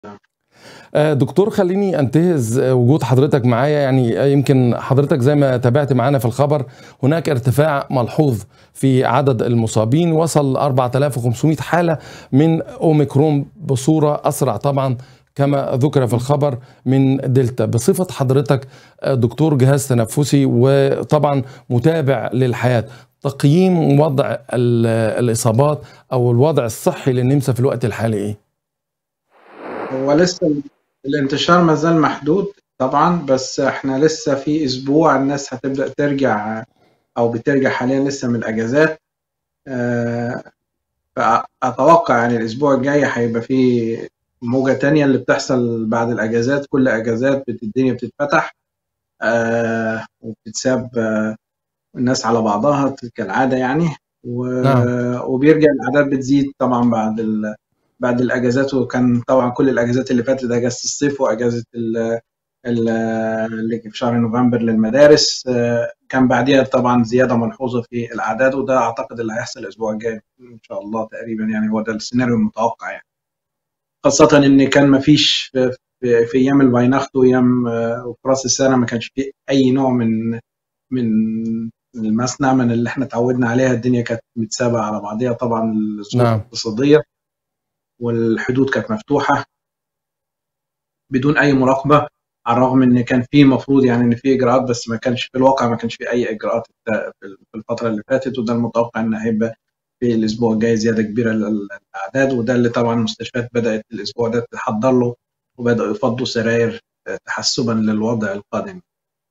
آه، دكتور خليني انتهز وجود حضرتك معايا يعني يمكن حضرتك زي ما تابعت معانا في الخبر هناك ارتفاع ملحوظ في عدد المصابين وصل 4500 حالة من أوميكرون بصورة أسرع طبعا كما ذكر في الخبر من دلتا بصفة حضرتك دكتور جهاز تنفسي وطبعا متابع للحياة تقييم وضع الإصابات أو الوضع الصحي للنمسا في الوقت الحالي إيه؟ هو لسه الانتشار ما زال محدود طبعا بس احنا لسه في اسبوع الناس هتبدا ترجع او بترجع حاليا لسه من الاجازات آه، فاتوقع يعني الاسبوع الجاي هيبقى في موجة تانية اللي بتحصل بعد الاجازات كل اجازات الدنيا بتتفتح آه، وبتتساب آه، الناس على بعضها كالعاده يعني نعم. وبيرجع الاعداد بتزيد طبعا بعد بعد الاجازات وكان طبعا كل الاجازات اللي فاتت اجازه الصيف واجازه اللي في شهر نوفمبر للمدارس كان بعديها طبعا زياده ملحوظه في الاعداد وده اعتقد اللي هيحصل الاسبوع الجاي ان شاء الله تقريبا يعني هو ده السيناريو المتوقع يعني خاصه ان كان ما فيش في, في ايام الفايناخت وايام وفي راس السنه ما كانش في اي نوع من من المصنع من اللي احنا اتعودنا عليها الدنيا كانت متسابه على بعضها طبعا الظروف نعم. الاقتصاديه والحدود كانت مفتوحه بدون اي مراقبه على الرغم ان كان في مفروض يعني ان في اجراءات بس ما كانش في الواقع ما كانش في اي اجراءات في الفتره اللي فاتت وده المتوقع ان هيبقى في الاسبوع الجاي زياده كبيره للاعداد وده اللي طبعا المستشفيات بدات الاسبوع ده تحضر له وبداوا يفضوا سراير تحسبا للوضع القادم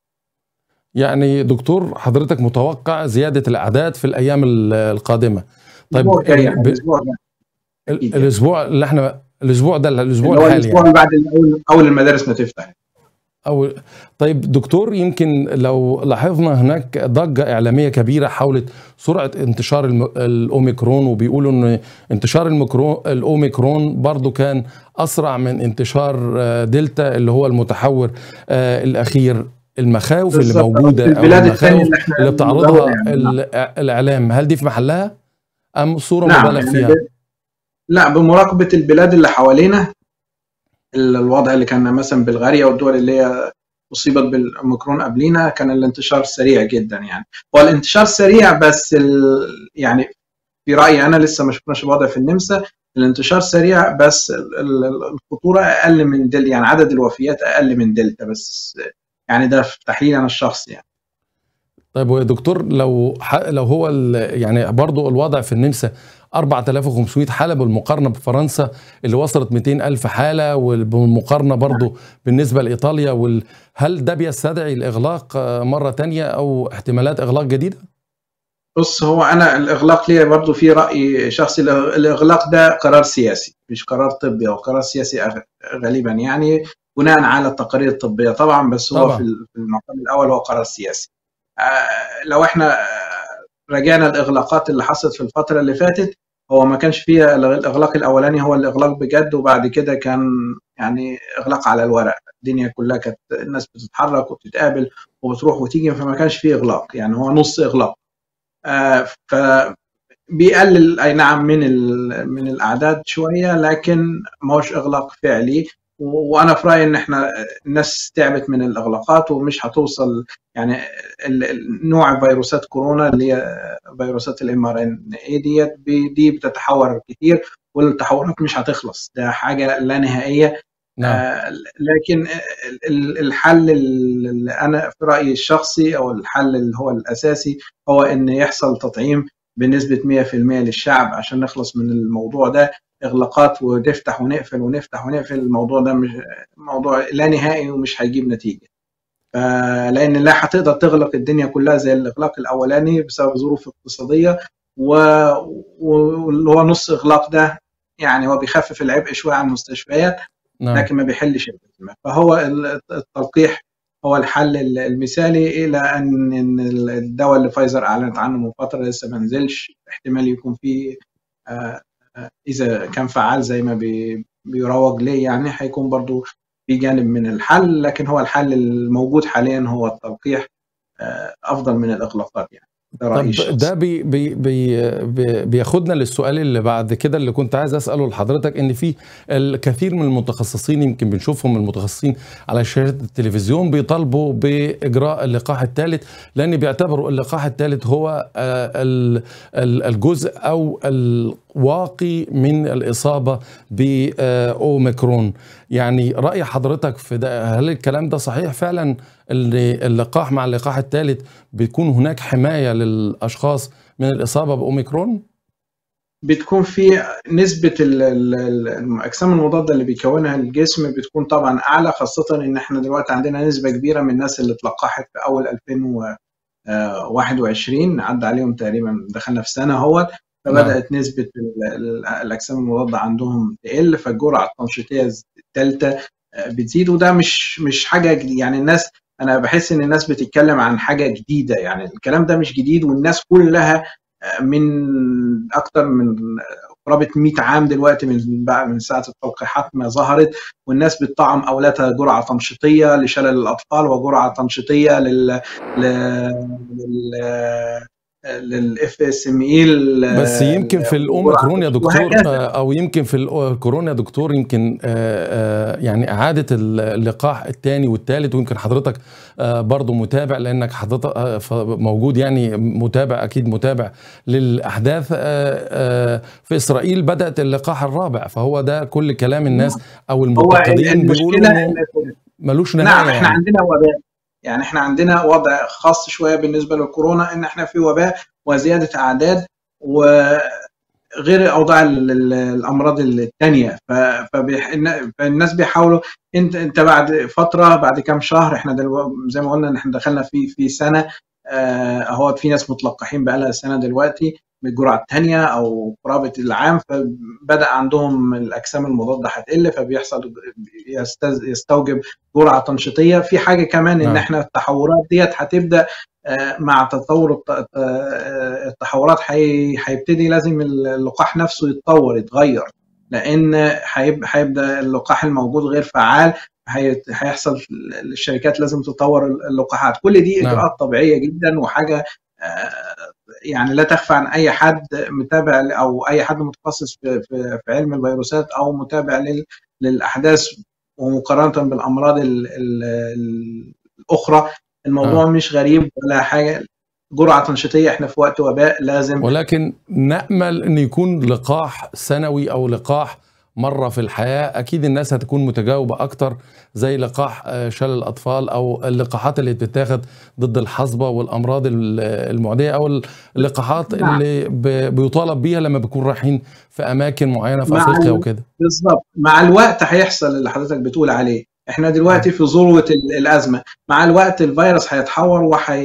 يعني دكتور حضرتك متوقع زياده الاعداد في الايام القادمه طيب يعني الاسبوع الاسبوع اللي احنا الاسبوع ده الاسبوع الحالي الاسبوع يعني. بعد اول اول المدارس ما تفتح أو طيب دكتور يمكن لو لاحظنا هناك ضجة إعلامية كبيرة حول سرعة انتشار الأوميكرون وبيقولوا أن انتشار الأوميكرون برضو كان أسرع من انتشار آه، دلتا اللي هو المتحور آه، الأخير المخاوف اللي موجودة أو المخاوف اللي بتعرضها يعني. الإعلام هل دي في محلها أم صورة نعم مبالغ فيها؟ لا بمراقبه البلاد اللي حوالينا الوضع اللي كان مثلا بلغاريا والدول اللي هي اصيبت بالاوميكرون قبلينا كان الانتشار سريع جدا يعني هو الانتشار سريع بس ال... يعني في رايي انا لسه ما شفناش الوضع في النمسا الانتشار سريع بس الخطوره اقل من دل يعني عدد الوفيات اقل من دلتا بس يعني ده في تحليل انا الشخصي يعني طيب يا دكتور لو لو هو يعني برضه الوضع في النمسا 4500 حالة بالمقارنة بفرنسا اللي وصلت 200 ألف حالة وبالمقارنة برضه بالنسبة لإيطاليا وال... هل ده بيستدعي الإغلاق مرة تانية أو احتمالات إغلاق جديدة؟ بص هو أنا الإغلاق لي برضه في رأي شخصي الإغلاق ده قرار سياسي مش قرار طبي أو قرار سياسي غالبا يعني بناء على التقارير الطبية طبعا بس هو طبعا. في المقام الأول هو قرار سياسي آه، لو احنا رجعنا الاغلاقات اللي حصلت في الفتره اللي فاتت هو ما كانش فيها الاغلاق الاولاني هو الاغلاق بجد وبعد كده كان يعني اغلاق على الورق الدنيا كلها كانت الناس بتتحرك وبتتقابل وبتروح وتيجي فما كانش فيه اغلاق يعني هو نص اغلاق آه ف بيقلل اي نعم من من الاعداد شويه لكن ما هوش اغلاق فعلي وانا في رايي ان احنا الناس تعبت من الاغلاقات ومش هتوصل يعني نوع فيروسات كورونا اللي هي فيروسات الام ار ان اي ديت دي بتتحور كتير والتحورات مش هتخلص ده حاجه لا نهائيه نعم. آه لكن الحل اللي انا في رايي الشخصي او الحل اللي هو الاساسي هو ان يحصل تطعيم بنسبه 100% للشعب عشان نخلص من الموضوع ده اغلاقات ونفتح ونقفل ونفتح ونقفل الموضوع ده مش موضوع لا نهائي ومش هيجيب نتيجه لان لا هتقدر تغلق الدنيا كلها زي الاغلاق الاولاني بسبب ظروف اقتصاديه واللي هو نص اغلاق ده يعني هو بيخفف العبء شويه على المستشفيات نعم. لكن ما بيحلش الازمه فهو التلقيح هو الحل المثالي الى ان الدواء اللي فايزر اعلنت عنه من فتره لسه ما نزلش احتمال يكون فيه آه، اذا كان فعال زي ما بيروج ليه يعني هيكون برضو في جانب من الحل لكن هو الحل الموجود حاليا هو التلقيح آه، افضل من الاغلاقات يعني ده رأيي طب الشخصي ده بي بي بي بي بياخدنا للسؤال اللي بعد كده اللي كنت عايز اساله لحضرتك ان في الكثير من المتخصصين يمكن بنشوفهم المتخصصين على شاشات التلفزيون بيطالبوا باجراء اللقاح الثالث لان بيعتبروا اللقاح الثالث هو آه، ال- ال- الجزء او الواقي من الاصابه باوميكرون يعني راي حضرتك في ده هل الكلام ده صحيح فعلا اللي اللقاح مع اللقاح الثالث بيكون هناك حمايه للاشخاص من الاصابه باوميكرون بتكون في نسبة ال- ال- ال- الأجسام المضادة اللي بيكونها الجسم بتكون طبعا أعلى خاصة إن إحنا دلوقتي عندنا نسبة كبيرة من الناس اللي اتلقحت في أول 2021 عدى عليهم تقريبا دخلنا في سنة هو فبدأت نسبة ال- ال- الأجسام المضادة عندهم تقل فالجرعة التنشيطية الثالثة بتزيد وده مش مش حاجة جديدة يعني الناس أنا بحس إن الناس بتتكلم عن حاجة جديدة يعني الكلام ده مش جديد والناس كلها من اكتر من قرابه 100 عام دلوقتي من بعد من ساعه التلقيحات ما ظهرت والناس بتطعم اولادها جرعه تنشيطيه لشلل الاطفال وجرعه تنشيطيه لل لل للاف اس ام اي بس يمكن في الاوميكرون يا دكتور آه، او يمكن في الكورونا يا دكتور يمكن آه، آه، يعني اعاده اللقاح الثاني والثالث ويمكن حضرتك آه، برضو متابع لانك حضرتك آه، ف- موجود يعني متابع اكيد متابع للاحداث آه، آه، في اسرائيل بدات اللقاح الرابع فهو ده كل كلام الناس او هو المعتقدين بيقولوا المشكله انه إن- ملوش نهايه نعم احنا يعني. عندنا وباء يعني احنا عندنا وضع خاص شويه بالنسبه للكورونا ان احنا في وباء وزياده اعداد وغير اوضاع ال- ال- الامراض الثانيه فالناس بيحاولوا انت انت بعد فتره بعد كام شهر احنا دلوقتي زي ما قلنا ان احنا دخلنا في في سنه آه، اهو في ناس متلقحين بقى لها سنه دلوقتي بالجرعه الثانيه او قرابه العام فبدا عندهم الاجسام المضاده هتقل فبيحصل يستز- يستوجب جرعه تنشيطيه في حاجه كمان ان نعم. احنا التحورات ديت هتبدا آه، مع تطور الت- الت- آه، التحورات هي- هيبتدي لازم اللقاح نفسه يتطور يتغير لان هيب- هيبدا اللقاح الموجود غير فعال هي- هيحصل الشركات لازم تطور اللقاحات كل دي نعم. اجراءات طبيعيه جدا وحاجه آه، يعني لا تخفى عن اي حد متابع ل- او اي حد متخصص في في في علم الفيروسات او متابع لل- للاحداث ومقارنه بالامراض ال- ال- ال- الاخرى الموضوع آه. مش غريب ولا حاجه جرعه تنشيطيه احنا في وقت وباء لازم ولكن نأمل أن يكون لقاح سنوي أو لقاح مرة في الحياة أكيد الناس هتكون متجاوبة أكتر زي لقاح آه، شلل الأطفال أو اللقاحات اللي بتتاخد ضد الحصبة والأمراض ال- المعدية أو اللقاحات نعم. اللي ب- بيطالب بيها لما بيكون رايحين في أماكن معينة في مع أفريقيا ال- وكده بالظبط مع الوقت هيحصل اللي حضرتك بتقول عليه احنا دلوقتي في ذروه ال- الازمه مع الوقت الفيروس هيتحور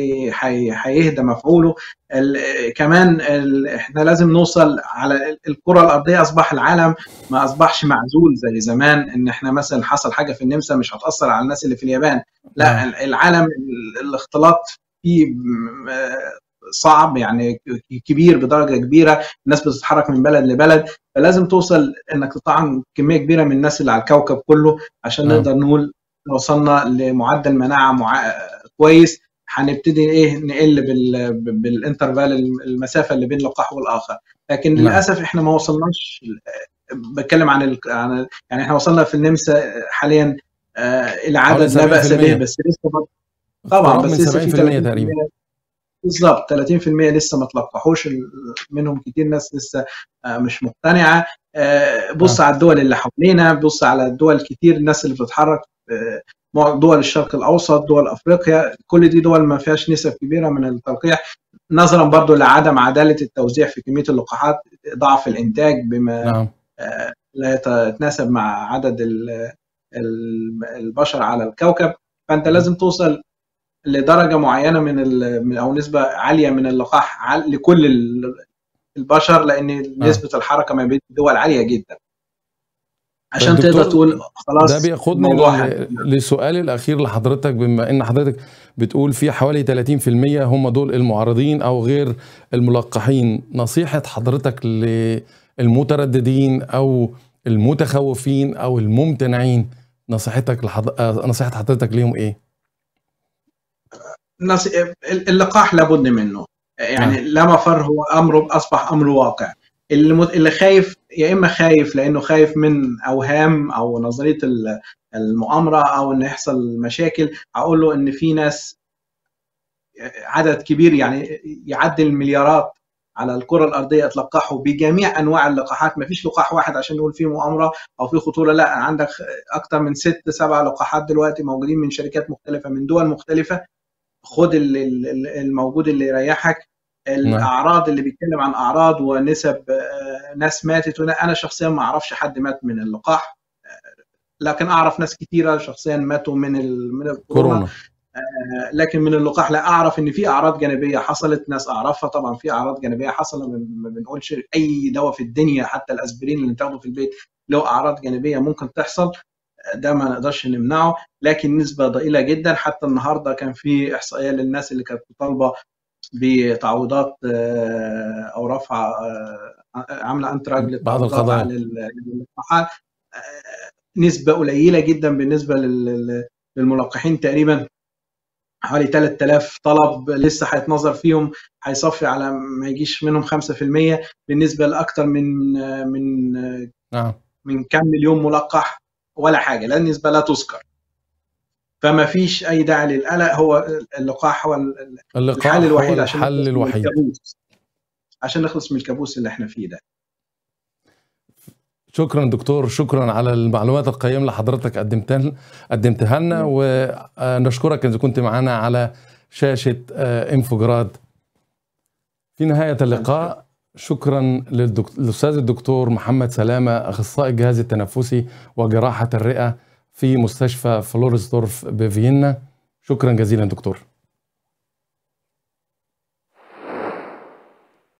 وهيهدى مفعوله ال- كمان ال- احنا لازم نوصل على ال- الكره الارضيه اصبح العالم ما اصبحش معزول زي زمان ان احنا مثلا حصل حاجه في النمسا مش هتاثر على الناس اللي في اليابان لا نعم. ال- العالم ال- الاختلاط فيه م- آه صعب يعني كبير بدرجه كبيره الناس بتتحرك من بلد لبلد فلازم توصل انك تطعم كميه كبيره من الناس اللي على الكوكب كله عشان نعم. نقدر نقول وصلنا لمعدل مناعه مع... كويس هنبتدي ايه نقل بال... بالانترفال المسافه اللي بين لقاح والاخر لكن نعم. للاسف احنا ما وصلناش بتكلم عن ال... عن يعني احنا وصلنا في النمسا حاليا آه الى عدد لا حوالي باس 70%. به بس لسه ما- طبعا اقتراب بس من لسه في 70% 30% تقريبا بالظبط 30% لسه ما تلقحوش ال- منهم كتير ناس لسه آه، مش مقتنعه آه، بص على الدول اللي حوالينا بص على الدول كتير الناس اللي بتتحرك آه، مع دول الشرق الاوسط دول افريقيا كل دي دول ما فيهاش نسب كبيره من التلقيح نظرا برضو لعدم عداله التوزيع في كميه اللقاحات ضعف الانتاج بما نعم آه، لا يتناسب مع عدد ال- ال- البشر على الكوكب فانت لازم توصل لدرجه معينه من ال- من- او نسبه عاليه من اللقاح عال- لكل ال- البشر لان نسبه الحركه ما بين الدول عاليه جدا عشان دكتور، تقدر تقول خلاص ده بياخدني الموضوع ل- لسؤالي الاخير لحضرتك بما ان حضرتك بتقول في حوالي 30% هم دول المعارضين او غير الملقحين نصيحه حضرتك للمترددين او المتخوفين او الممتنعين نصيحتك لحض... آه، نصيحه حضرتك ليهم ايه؟ نص- اللقاح لابد منه يعني لا مفر هو امره اصبح امر واقع اللي اللي خايف يا اما خايف لانه خايف من اوهام او نظريه المؤامره او انه يحصل مشاكل اقول له ان في ناس عدد كبير يعني يعدي المليارات على الكرة الأرضية تلقحوا بجميع أنواع اللقاحات ما فيش لقاح واحد عشان نقول فيه مؤامرة أو فيه خطورة لا عندك أكثر من ست سبع لقاحات دلوقتي موجودين من شركات مختلفة من دول مختلفة خد الموجود اللي يريحك الاعراض اللي بيتكلم عن اعراض ونسب ناس ماتت انا شخصيا ما اعرفش حد مات من اللقاح لكن اعرف ناس كثيره شخصيا ماتوا من من الكورونا لكن من اللقاح لا اعرف ان في اعراض جانبيه حصلت ناس اعرفها طبعا في اعراض جانبيه حصلت ما بنقولش اي دواء في الدنيا حتى الاسبرين اللي بتاخده في البيت له اعراض جانبيه ممكن تحصل ده ما نقدرش نمنعه لكن نسبه ضئيله جدا حتى النهارده كان في احصائيه للناس اللي كانت طالبه بتعويضات او رفع عامله انتراج بعض القضايا للقاحات نسبه قليله جدا بالنسبه للملقحين تقريبا حوالي 3000 طلب لسه هيتنظر فيهم هيصفي على ما يجيش منهم 5% بالنسبه لاكثر من من نعم من كم مليون ملقح ولا حاجه لا النسبه لا تذكر فما فيش اي داعي للقلق هو اللقاح هو اللقاح الحل الوحيد هو عشان الحل نخلص من الوحيد الكابوس عشان نخلص من الكابوس اللي احنا فيه ده شكرا دكتور شكرا على المعلومات القيمة اللي حضرتك قدمتها قدمتها لنا ونشكرك إذا كنت معنا على شاشة انفوجراد في نهاية اللقاء شكرا للأستاذ الدكتور محمد سلامة أخصائي الجهاز التنفسي وجراحة الرئة في مستشفى فلورسدورف بفيينا شكرا جزيلا دكتور